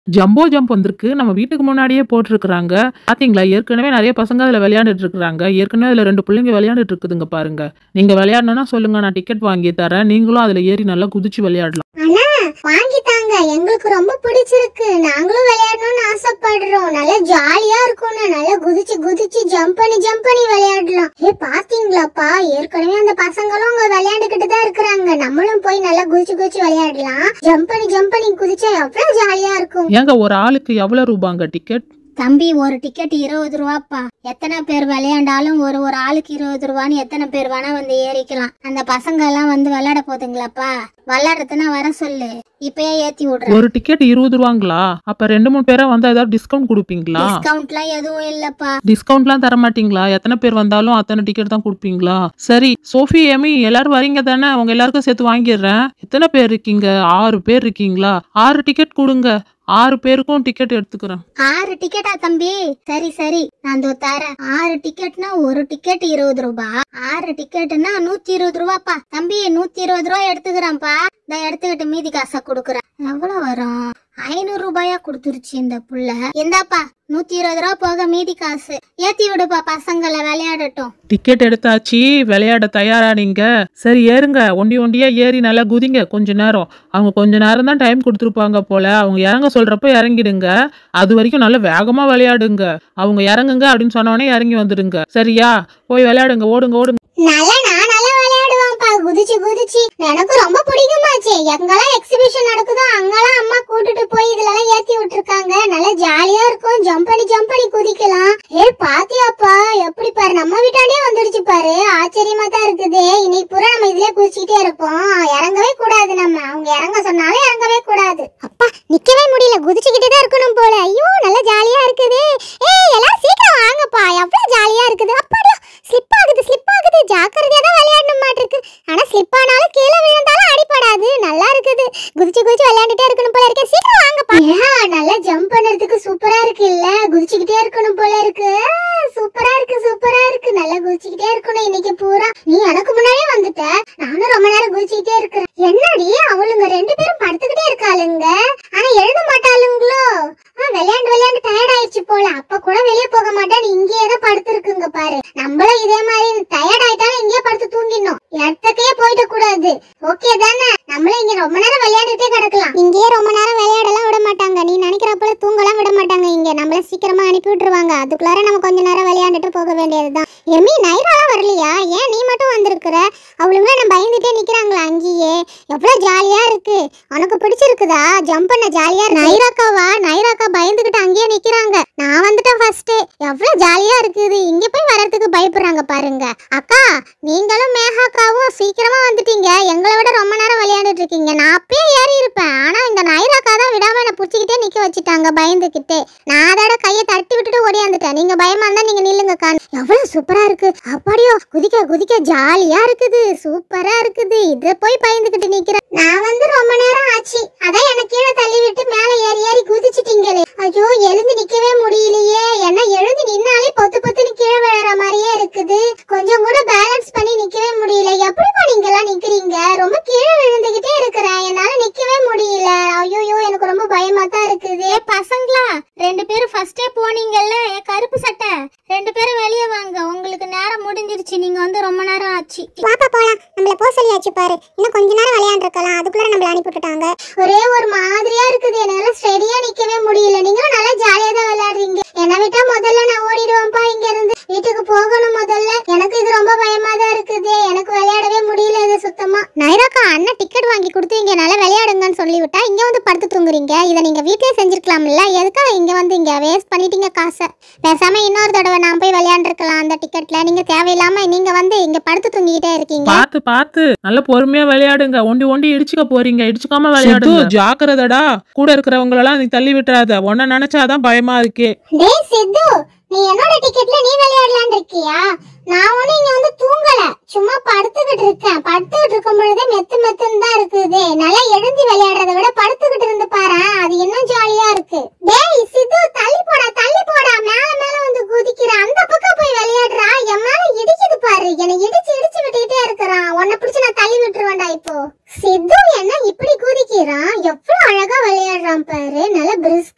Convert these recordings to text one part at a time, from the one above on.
jumbo jump வந்திருக்கு நம்ம வீட்டுக்கு முன்னாடியே போட்டிருக்கிறாங்க பாத்தீங்களா ஏற்கனவே நிறைய பசங்க அதுல விளையாண்டுட்டு இருக்காங்க ஏற்கனவே அதுல ரெண்டு பிள்ளைங்க விளையாண்டுட்டு இருக்குதுங்க பாருங்க நீங்க விளையாடணும்னா சொல்லுங்க நான் டிக்கெட் வாங்கி தரேன் நீங்களும் அதுல ஏறி நல்லா குதிச்சு விளையாடலாம் அண்ணா வாங்கி தாங்க எங்களுக்கு ரொம்ப பிடிச்சிருக்கு நாங்களும் விளையாடணும்னு ஆசைப்படுறோம் நல்லா ஜாலியா இருக்கும்ண்ணா நல்லா குதிச்சு குதிச்சு ஜம்ப் பண்ணி ஜம்ப் பண்ணி விளையாடலாம் ஏ பாத்தீங்களாப்பா ஏற்கனவே அந்த பசங்களும் அங்க விளையாண்டுகிட்டு தான் இருக்கிறாங்க நம்மளும் போய் நல்லா குதிச்சு குதிச்சு விளையாடலாம் ஜம்ப் பண்ணி ஜம்ப் பண்ணி குதிச்சா எவ்வளவு ஜாலியா இருக்கும் ஏங்க ஒரு ஆளுக்கு எவ்வளவு ரூபாங்க டிக்கெட் தம்பி ஒரு டிக்கெட் இருபது ரூபாப்பா எத்தனை பேர் விளையாண்டாலும் ஒரு ஒரு ஆளுக்கு இருபது ரூபான்னு எத்தனை பேர் வேணா வந்து ஏறிக்கலாம் அந்த பசங்க எல்லாம் வந்து விளையாட போதுங்களாப்பா விளையாடுறதுன்னா வர சொல்லு இப்பயே ஏத்தி விடுறேன் ஒரு டிக்கெட் இருபது ரூபாங்களா அப்ப ரெண்டு மூணு பேரா வந்தா ஏதாவது டிஸ்கவுண்ட் கொடுப்பீங்களா டிஸ்கவுண்ட்லாம் எதுவும் இல்லப்பா டிஸ்கவுண்ட்லாம் தர மாட்டீங்களா எத்தனை பேர் வந்தாலும் அத்தனை டிக்கெட் தான் கொடுப்பீங்களா சரி சோஃபி ஏமி எல்லாரும் வரீங்க தானே அவங்க எல்லாருக்கும் சேர்த்து வாங்கிடுறேன் எத்தனை பேர் இருக்கீங்க ஆறு பேர் இருக்கீங்களா ஆறு டிக்கெட் கொடுங்க ஆறு பேருக்கும் டிக்கெட் எடுத்துக்கிறேன் ஆறு டிக்கெட்டா தம்பி சரி சரி நான் இதோ தரேன் ஆறு டிக்கெட்னா ஒரு டிக்கெட் இருபது ரூபாய் ஆறு டிக்கெட்னா நூத்தி இருபது ரூபாப்பா தம்பி நூத்தி இருபது ரூபாய் எடுத்துக்கிறேன்ப்பா இந்த எடுத்துக்கிட்டு மீதி காசை கொடுக்குறேன் எவ்வளவு வரும் ஐநூறு ரூபாயா கொடுத்துருச்சு இந்த புள்ள இந்தாப்பா நூத்தி இருபது ரூபா போக மீதி காசு ஏத்தி விடுப்பா பசங்களை விளையாடட்டும் டிக்கெட் எடுத்தாச்சு விளையாட தயாரா நீங்க சரி ஏறுங்க ஒண்டி ஒண்டியா ஏறி நல்லா குதிங்க கொஞ்ச நேரம் அவங்க கொஞ்ச நேரம் தான் டைம் கொடுத்துருப்பாங்க போல அவங்க இறங்க சொல்றப்ப இறங்கிடுங்க அது வரைக்கும் நல்லா வேகமா விளையாடுங்க அவங்க இறங்குங்க அப்படின்னு சொன்னோடனே இறங்கி வந்துடுங்க சரியா போய் விளையாடுங்க ஓடுங்க ஓடுங்க நல்லா நான் நல்லா விளையாடுவான்ப்பா குதிச்சு குதிச்சு எனக்கு ரொம்ப பிடிக்குமாச்சு எங்கெல்லாம் எக்ஸிபிஷன் நடக்குதோ அங்கெல்லாம் அம்மா கூட்டிட்டு போய் இதுல எல்லாம் ஏத்தி விட்டுருக்காங்க நல்லா ஜாலியா இருக்கும் ஜம்ப் பண்ணி ஜம்ப் பண்ணி குதிக்கலாம் ஏ பாத்தியாப்பா எப்படி பாரு நம்ம வீட்டாண்டே வந்துடுச்சு பாரு ஆச்சரியமா தான் இருக்குது இன்னைக்கு பூரா நம்ம இதுலயே குதிச்சுக்கிட்டே இருப்போம் இறங்கவே கூடாது நம்ம அவங்க இறங்க சொன்னாலும் இறங்கவே கூடாது அப்பா நிக்கவே முடியல குதிச்சுக்கிட்டே தான் இருக்கணும் போல ஐயோ நல்லா ஜாலியா இருக்குது ஏய் எல்லாரும் சீக்கிரம் வாங்கப்பா எவ்வளவு ஜாலியா இருக்குது அப்பாடா ஸ்லிப் ஆகுது ஸ்லிப் ஆகுது ஜாக்கிரதையா தான் விளையாடணும் மாட்டிருக்கு ஆனா ஸ்லிப் ஆனாலும் கீழே விழுந்தாலும் அடிபடாது நல்லா இருக்குது குதிச்சு குதிச்சு விளையாண்டுட்டே இருக்கணும் போல இருக்கு சீக்கிரம் வாங்கப்பா நல்லா ஜம்ப் பண்ணறதுக்கு சூப்பரா இருக்கு இல்ல குதிச்சுக்கிட்டே இருக்கணும் போல இருக்கு சூப்பரா இருக்கு சூப்பரா இருக்கு நல்லா குதிச்சுக்கிட்டே இருக்கணும் இன்னைக்கு பூரா நீ எனக்கு முன்னாடியே வந்துட்ட நானும் ரொம்ப நேரம் குதிச்சுக்கிட்டே இருக்கிறேன் என்னடி அவளுங்க ரெண்டு பேரும் படுத்துக்கிட்டே இருக்காளுங்க ஆனா எழுத மாட்டாளுங்களோ ஆ, விளையாண்டு விளையாண்டு டயர்ட் ஆயிடுச்சு போல அப்ப கூட வெளியே போக மாட்டேன் இங்கேயே தான் படுத்திருக்குங்க பாரு நம்மளும் இதே மாதிரி டயர்ட் ஆயிட்டாலும் இங்கேயே படுத்து தூங்கிடணும் இடத்துக்கே போயிட கூடாது ஓகே தானே நம்மளும் இங்க ரொம்ப நேரம் விளையாண்டுட்டே கிடக்கலாம் இங்கேயே ரொம்ப நேரம் விளையாடலாம் விட மாட்டாங்க நீ நினைக்கிறப்பல தூங்கலாம் விட மாட்டாங்க இங்க நம்மள சீக்கிரமா அனுப்பி விட்டுருவாங்க அதுக்குள்ளார நம்ம கொஞ்ச நேரம் விளையாண்டுட்டு போக வேண்டியதுதான் எம்மி நைராலாம் வரலையா ஏன் நீ மட்டும் வந்திருக்கிற அவளுங்க நம்ம பயந்துட்டே நிக்கிறாங்களா அங்கேயே எவ்வளவு ஜாலியா இருக்கு உனக்கு பிடிச்சிருக்குதா ஜம்ப் பண்ண ஜாலியா இருக்கு நைராக்காவா நைராக்கா பயந்துகிட்டு அங்கேயே நிக்கிறாங்க நான் வந்துட்டேன் ஃபர்ஸ்ட் எவ்வளவு ஜாலியா இருக்குது இங்க போய் வர்றதுக்கு பயப்படுறாங்க பாருங்க அக்கா நீங்களும் மேகாக்காவும் சீக்கிரமா வந்துட்டீங்க எங்களை விட ரொம்ப நேரம் விளையாண்டுட்டு இருக்கீங்க நான் அப்பயே ஏறி இருப்பேன் ஆனா இந்த நைராக்கா தான் விடாம என்ன புடிச்சுக்கிட்டே நிக்க வச்சுட்டாங்க பயந்துகிட்டே நான் அதோட கையை தட்டி விட்டுட்டு ஓடியாந்துட்டேன் நீங்க பயமா இருந்தா நீங்க நில்லுங்கக்கா எவ்வளவு சூப்பரா இருக்கு அப்படியோ குதிக்க குதிக்க ஜாலியா இருக்குது சூப்பரா இருக்குது இத போய் பயந்துகிட்டு நிக்கிறேன் நான் வந்து ரொம்ப நேரம் ஆச்சு அதான் எனக்கு கீழே தள்ளி விட்டு மேல ஏறி ஏறி குதிச்சிட்டீங்களே ஐயோ எழுந்து நிக்கவே முடியலையே என்ன எழுந்து நின்னாலே பொத்து பொத்துன்னு கீழே விழற மாதிரியே இருக்குது கொஞ்சம் கூட பேலன்ஸ் பண்ணி நிக்கவே முடியல எப்படிப்பா நீங்க எல்லாம் நிக்கிறீங்க ரொம்ப கீழே விழுந்துகிட்டே இருக்கிறேன் என்னால நிக்கவே முடியல ஐயோ எனக்கு ரொம்ப பயமா தான் இருக்குது ஏ பசங்களா ரெண்டு பேரும் ஃபர்ஸ்டே போனீங்கல்ல ஏ கருப்பு சட்டை ரெண்டு பேரும் வெளியே வாங்க உங்களுக்கு நேரம் முடிஞ்சிருச்சு நீங்க வந்து ரொம்ப நேரம் ஆச்சு வாப்பா போலாம் நம்மள போ சொல்லியாச்சு பாரு இன்னும் கொஞ்ச நேரம் விளையாண்டுருக்கலாம் அதுக்குள்ள நம்மள அனுப்பி விட்டுட்டாங்க ஒரே ஒரு மாதிரியா இருக்குது என்னால ஸ்டெடியா நிக்கவே முடியல நீங்களும் நல்லா ஜாலியா தான் விளையாடுறீங்க என்ன விட்டா முதல்ல நான் ஓடிடுவேன்ப்பா இங்க இருந்து வீட்டுக்கு போகணும் முதல்ல எனக்கு இது ரொம்ப பயமா தான் இருக்குது எனக்கு விளையாடவே முடியல இது சுத்தமா நைராக்கா அண்ணன் டிக்கெட் வாங்கி கொடுத்து இங்க நல்லா விளையாடுங்கன்னு சொல்லி விட்டா இங்க வந்து படுத்து தூங்குறீங்க இதை நீங்க வீட்லயே செஞ்சிருக்கலாம்ல எதுக்காக இங்க வந்து இங்க வேஸ்ட் பண்ணிட்டீங்க காசை பேசாம இன்னொரு தடவை நான் போய் விளையாண்டுருக்கலாம் அந்த டிக்கெட்ல நீங்க தேவையில்லாம நீங்க வந்து இங்க படுத்து தூங்கிக்கிட்டே இருக்கீங்க பார்த்து பார்த்து நல்ல பொறுமையா விளையாடுங்க ஒண்டி ஒண்டி இடிச்சுக்க போறீங்க இடிச்சுக்காம விளையாடுங்க ஜாக்கிரதடா கூட இருக்கிறவங்களெல்லாம் நீ தள்ளி விட்டுறாத உன்ன நினைச்சாதான் பயமா இருக்கே டேய் சித்து நீ என்னோட டிக்கெட்ல நீ விளையாடலாம்னு இருக்கியா நான் ஒண்ணு இங்க வந்து தூங்கல சும்மா படுத்துக்கிட்டு இருக்கேன் படுத்துக்கிட்டு இருக்கும் பொழுதே மெத்து மெத்துன்னு தான் இருக்குது நல்லா எழுந்து விளையாடுறதை விட படுத்துக்கிட்டு இருந்து பாரு அது இன்னும் ஜாலியா இருக்கு டேய் சித்து தள்ளி போடா தள்ளி போடா மேல மேல வந்து குதிக்கிற அந்த பக்கம் போய் விளையாடுறா என் மேல இடிக்குது பாரு என்னை இடிச்சு இடிச்சு விட்டுக்கிட்டே இருக்கிறான் உன்னை பிடிச்சு நான் தள்ளி விட்டுருவேன்டா இப்போ சித்து என்ன இப்படி குதிக்கிறான் எவ்வளவு அழகா விளையாடுறான் பாரு நல்லா பிரிஸ்கா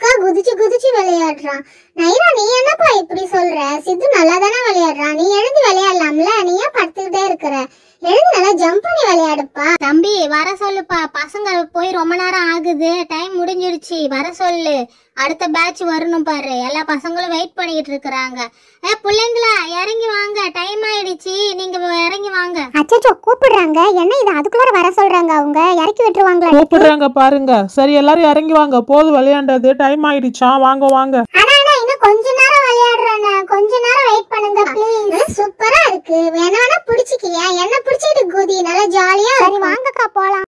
அக்கா குதிச்சு குதிச்சு விளையாடுறான் நைரா நீ என்னப்பா இப்படி சொல்ற சித்து நல்லா தானே விளையாடுறான் நீ எழுந்து விளையாடலாம்ல நீ ஏன் படுத்துக்கிட்டே இருக்கிற எழுந்து நல்லா ஜம்ப் பண்ணி விளையாடுப்பா தம்பி வர சொல்லுப்பா பசங்க போய் ரொம்ப நேரம் ஆகுது டைம் முடிஞ்சிடுச்சு வர சொல்லு அடுத்த பேட்ச் வரணும் பாரு எல்லா பசங்களும் வெயிட் பண்ணிட்டு இருக்கிறாங்க ஏ பிள்ளைங்களா இறங்கி வாங்க டைம் ஆயிடுச்சு நீங்க இறங்கி வாங்க அச்சச்சோ கூப்பிடுறாங்க என்ன இது அதுக்குள்ளார வர சொல்றாங்க அவங்க இறக்கி விட்டுருவாங்களா கூப்பிடுறாங்க பாருங்க சரி எல்லாரும் இறங்கி வாங்க போதும் விளையாண்டது டைம் ஆயிடுச்சா வாங்க வாங்க ஆனா அண்ணா, இன்னும் கொஞ்ச நேரம் விளையாடுறேன் கொஞ்ச நேரம் வெயிட் பண்ணுங்க ப்ளீஸ் சூப்பரா இருக்கு வேணா பிடிச்சிக்கியா என்ன பிடிச்சிட்டு குதி நல்லா ஜாலியா சரி வாங்கக்கா போலாம்